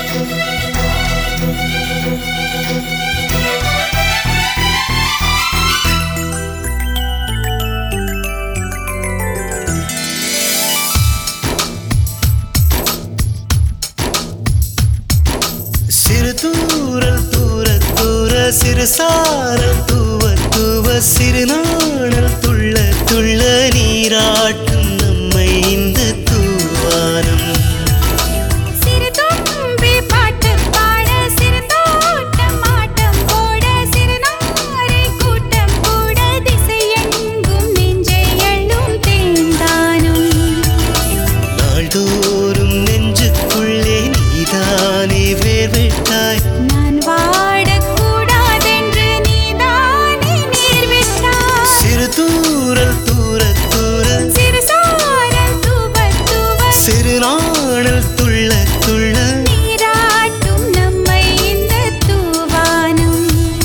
சிறு தூரல் தூர தூர சிறு சாரல் தூவ தூவ சிறு நாணல் துள்ள துள்ள நீராட்டும் நம்மை இந்த தூவானம் சிறு தும்பி பாட்டு பாட சிறு தோட்டம் ஆட்டம் போட சிறு நாரை கூட்டம் கூட திசையெங்கும் நெஞ்சை அள்ளும் தேந்தானும் நாள்தோறும் நெஞ்சுக்குள்ளே நீதானே வேர்விட்டாய் நான் வாடக்கூடாதென்று நீதானே நீர் விட்டாய் சிறு தூரல் தூர தூர சிறு சாரல் தூவ தூவ சிறு நாணல் துள்ள துள்ள நீராட்டும் நம்மை இந்த தூவானம்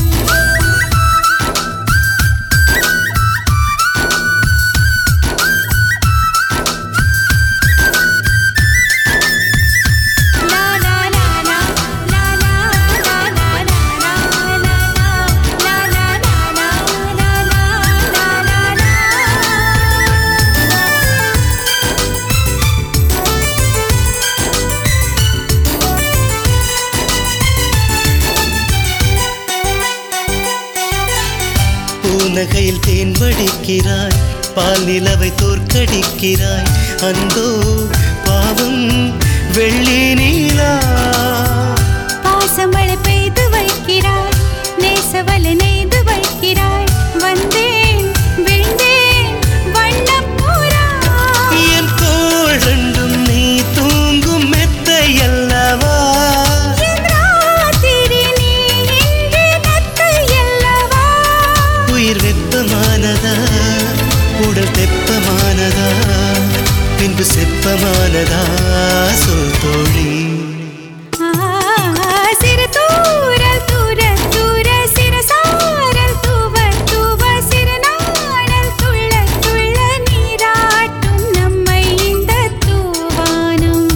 லா லா லா லா லா லா லா லா லா லா லா லா லா லா லா லா லா பூநகையில் தேன் வடிக்கிறாய் பால் நிலவை தோற்கடிக்கிறாய் அந்தோ பாவம் வெள்ளி நீலா பாசமழை பெய்து வைக்கிறாய் நேசவலை நெய்து வைக்கிறாய் வந்தேன் விழுந்தேன் வண்ணப்பூரா என் தோள் ரெண்டும் நீ தூங்கும் மெத்தை அல்லவா என் ராத்திரி நீ இன்று நத்தை அல்லவா உயிர் வெப்பமானதா உடல் தெப்பமானதா பின்பு செப்பமானதா சொல் தோழி ஆ, சிறு தூரல் தூர தூர சிறு சாரல் தூவ தூவ சிறு நாணல் துள்ள துள்ள நீராட்டும் நம்மை இந்த தூவானம்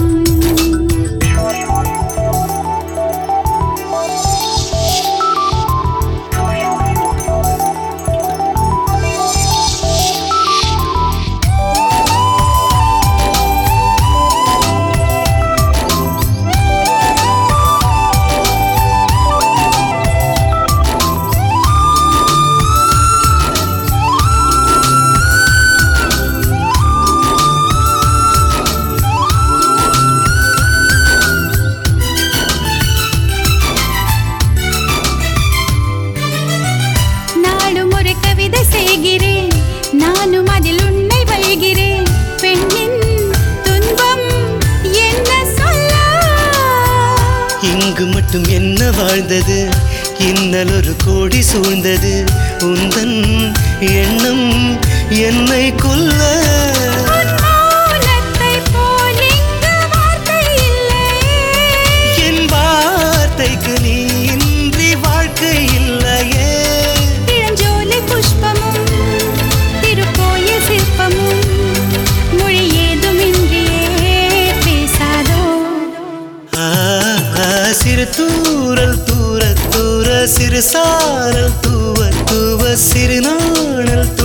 நாளும் ஒரு கவிதை செய்கிறேன் நானும் அதில் உன்னை வைகிறேன் பெண்ணின் துன்பம் என்ன சொல்ல இங்கு மட்டும் என்ன வாழ்ந்தது இன்னல் ஒரு கோடி சூழ்ந்தது உந்தன் எண்ணம் என்னை கொல்ல உன் மௌனத்தைப் போல் இங்கு வார்த்தை இல்லையே. என் வார்த்தைக்கு நீ இன்றி வாழ்க்கை இல்லையே இளஞ்சோலை புஷ்பமும் திருக்கோயில் சிற்பமும் மொழி ஏதுமின்றியே பேசாதோ ஆ, ஆ, சிறு தூரல் தூர தூர சிறு சாரல் தூவ தூவ சிறு நாணல்